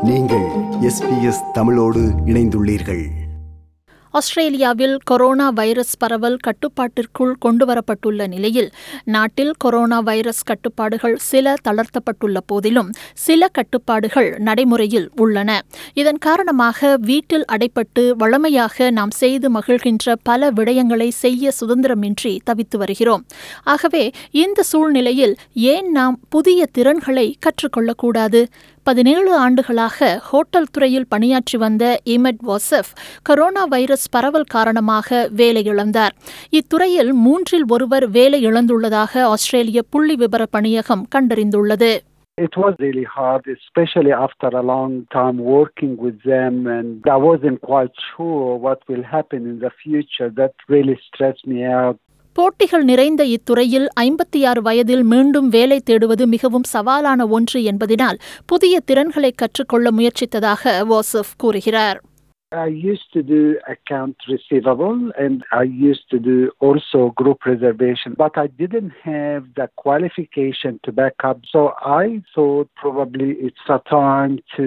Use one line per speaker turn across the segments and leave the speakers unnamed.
நீங்கள் எஸ்பிஎஸ் தமிழோடு இணைந்துள்ளீர்கள்
ஆஸ்திரேலியாவில் கொரோனா வைரஸ் பரவல் கட்டுப்பாட்டிற்குள் கொண்டுவரப்பட்டுள்ள நிலையில் நாட்டில் கொரோனா வைரஸ் கட்டுப்பாடுகள் சில தளர்த்தப்பட்டுள்ள போதிலும் சில கட்டுப்பாடுகள் நடைமுறையில் உள்ளன இதன் காரணமாக வீட்டில் அடைப்பட்டு வழமையாக நாம் செய்து மகிழ்கின்ற பல விடயங்களை செய்ய சுதந்திரமின்றி தவித்து வருகிறோம் ஆகவே இந்த சூழ்நிலையில் ஏன் நாம் புதிய திறன்களை கற்றுக்கொள்ளக்கூடாது பதினேழு ஆண்டுகளாக ஹோட்டல் துறையில் பணியாற்றி வந்த இமெட் வாசப் கொரோனா வைரஸ் பரவல் காரணமாக வேலை இழந்தார் இத்துறையில் மூன்றில் ஒருவர் வேலை இழந்துள்ளதாக ஆஸ்திரேலிய புள்ளி விவர பணியகம் கண்டறிந்துள்ளது
It was really hard, especially after a long time working with them, and I wasn't quite sure what will happen in the future. That really stressed me out.
போட்டிகள் நிறைந்த இத்துறையில் ஐம்பத்தி ஆறு வயதில் மீண்டும் வேலை தேடுவது மிகவும் சவாலான ஒன்று என்பதினால் புதிய திறன்களை கற்றுக்கொள்ள முயற்சித்ததாக வாசப் கூறுகிறார்
I used to do account receivable and I used to do also group reservation, but I didn't have the qualification to back up. So I thought probably it's a time to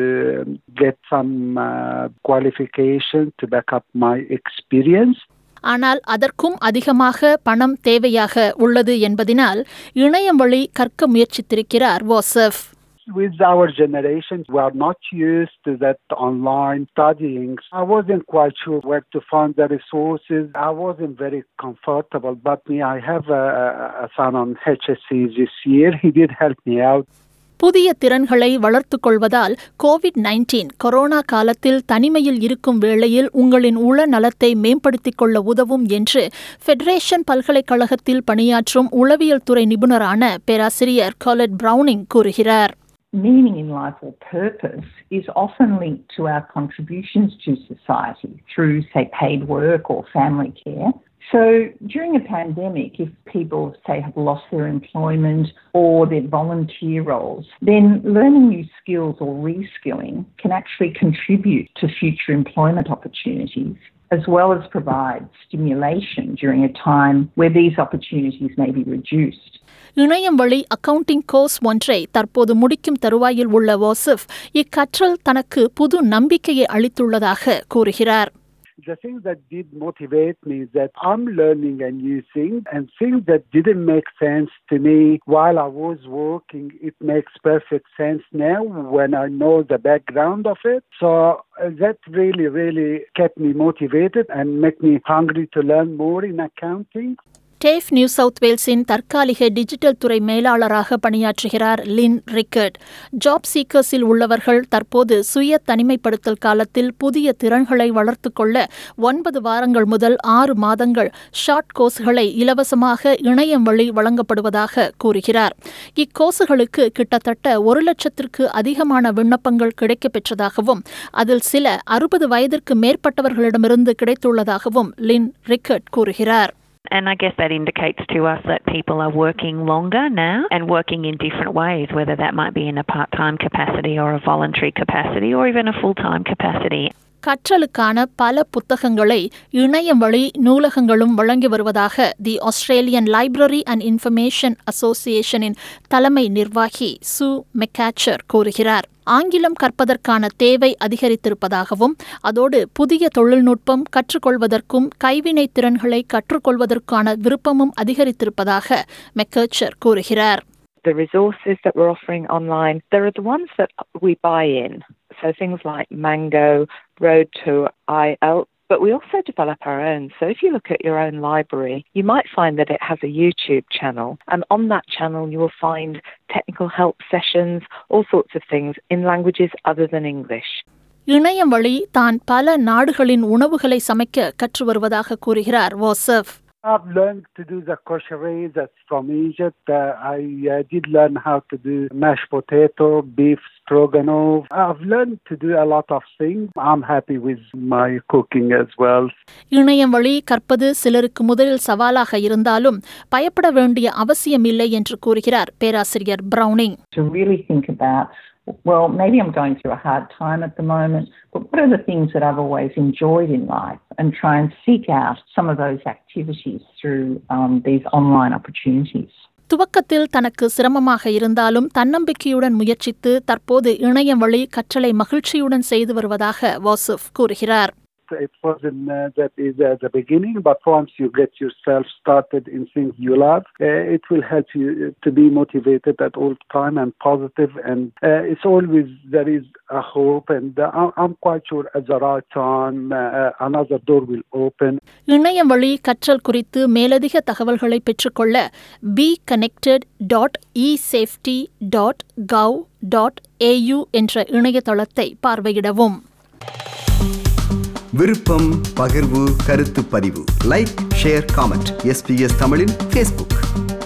get some uh, qualification to back up my experience.
ஆனால் அதற்கும் அதிகமாக பணம் தேவையாக உள்ளது என்பதினால் இணையம் வழி கற்க முயற்சித்திருக்கிறார் வாசப்
with our generation, we are not used to that online studying. I wasn't quite sure where to find the resources. I wasn't very comfortable, but me, I have a, a son on HSC this year. He did help me out.
புதிய திறன்களை வளர்த்துக் கொள்வதால் Covid nineteen corona காலத்தில் தனிமையில் இருக்கும் வேளையில் உங்களின் உள நலத்தை மேம்படுத்திக் கொள்ள உதவும் என்று ஃபெடரேஷன் பல்கலைக்கழகத்தில் பணியாற்றும் உளவியல் துறை நிபுணரான பேராசிரியர் காலட் பிரவுனிங் கூறுகிறார்
meaning in life or purpose is often linked to our contributions to society through, say, paid work or family care. So during a pandemic, if people, say, have lost their employment or their volunteer roles, then learning new skills or reskilling can actually contribute to future employment opportunities as well as provide stimulation during a time where these opportunities may be reduced.
இணையம் வழி accounting course ஒன்றை தற்போது முடிக்கும் தருவாயில் உள்ள வாசிப் இக்கற்றல் தனக்கு புது நம்பிக்கையை அளித்துள்ளதாக கூறுகிறார்
The thing that did motivate me is that I'm learning a new thing and things that didn't make sense to me while I was working, it makes perfect sense now when I know the background of it. So uh, that really, really kept me motivated and make me hungry to learn more in accounting.
TAFE New South வேல்ஸின் தற்காலிக digital துறை மேலாளராக பணியாற்றுகிறார் லின் ரிக்கர்ட் job சீக்கர்ஸில் உள்ளவர்கள் தற்போது சுய தனிமைப்படுத்தல் காலத்தில் புதிய திறன்களை வளர்த்துக் கொள்ள ஒன்பது வாரங்கள் முதல் ஆறு மாதங்கள் ஷார்ட் கோர்ஸ்களை இலவசமாக இணையம் வழி வழங்கப்படுவதாக கூறுகிறார் இக்கோர்ஸுகளுக்கு கிட்டத்தட்ட ஒரு லட்சத்திற்கு அதிகமான விண்ணப்பங்கள் கிடைக்கப்பெற்றதாகவும் அதில் சில அறுபது வயதிற்கு மேற்பட்டவர்களிடமிருந்து கிடைத்துள்ளதாகவும் லின் ரிக்கர்ட் கூறுகிறார்
And I guess that indicates to us that people are working longer now and working in different ways, whether that might be in a part time capacity or a voluntary capacity or even a full time capacity.
கற்றலுக்கான பல புத்தகங்களை இணையம் வழி நூலகங்களும் வழங்கி வருவதாக the Australian library and information அசோசியேஷனின் தலைமை நிர்வாகி சு மெக்காச்சர் கூறுகிறார் ஆங்கிலம் கற்பதற்கான தேவை அதிகரித்திருப்பதாகவும் அதோடு புதிய தொழில்நுட்பம் கற்றுக்கொள்வதற்கும் கைவினை திறன்களை கற்றுக்கொள்வதற்கான விருப்பமும் அதிகரித்திருப்பதாக மெக்கச்சர் கூறுகிறார்
the resources that we're offering online, there are the ones that we buy in. So things like Mango, Road to IL, but we also develop our own. So if you look at your own library, you might find that it has a YouTube channel. And on that channel, you will find technical help sessions, all sorts of things in languages other than English.
இணையம் வழி தான் பல நாடுகளின் உணவுகளை சமைக்க கற்று வருவதாக கூறுகிறார் வாசப்
I've learned to do the koshery that's from Egypt. Uh, I uh, did learn how to do mashed potato, beef stroganoff. I've learned to do a lot of things. I'm happy with my cooking as well.
இணையம் வழி கற்பது சிலருக்கு முதலில் சவாலாக இருந்தாலும் பயப்பட வேண்டிய அவசியமில்லை என்று கூறுகிறார் பேராசிரியர் பிரவுனிங்
To really think about well, maybe I'm going through a hard time at the moment, but what are the things that I've always enjoyed in life and try and seek out some of those activities through um, these online opportunities.
துவக்கத்தில் தனக்கு சிரமமாக இருந்தாலும் தன்னம்பிக்கையுடன் முயற்சித்து தற்போது இணையம் வழி கற்றலை மகிழ்ச்சியுடன் செய்து வருவதாக வாசுப் கூறுகிறார்
it wasn't uh, that is at the beginning, but once you get yourself started in things you love, uh, it will help you to be motivated at all time and positive. And uh, it's always there is a hope, and uh, I'm- I'm quite sure at the right time uh, another door will open.
இணையம் வழி கற்றல் குறித்து மேலதிக தகவல்களை பெற்றுக்கொள்ள be connected dot e safety dot gov dot AU என்ற இணையதளத்தை பார்வையிடவும்
விருப்பம் பகிர்வு கருத்து பதிவு லைக் ஷேர் காமெண்ட் எஸ்பிஎஸ் தமிழின் ஃபேஸ்புக்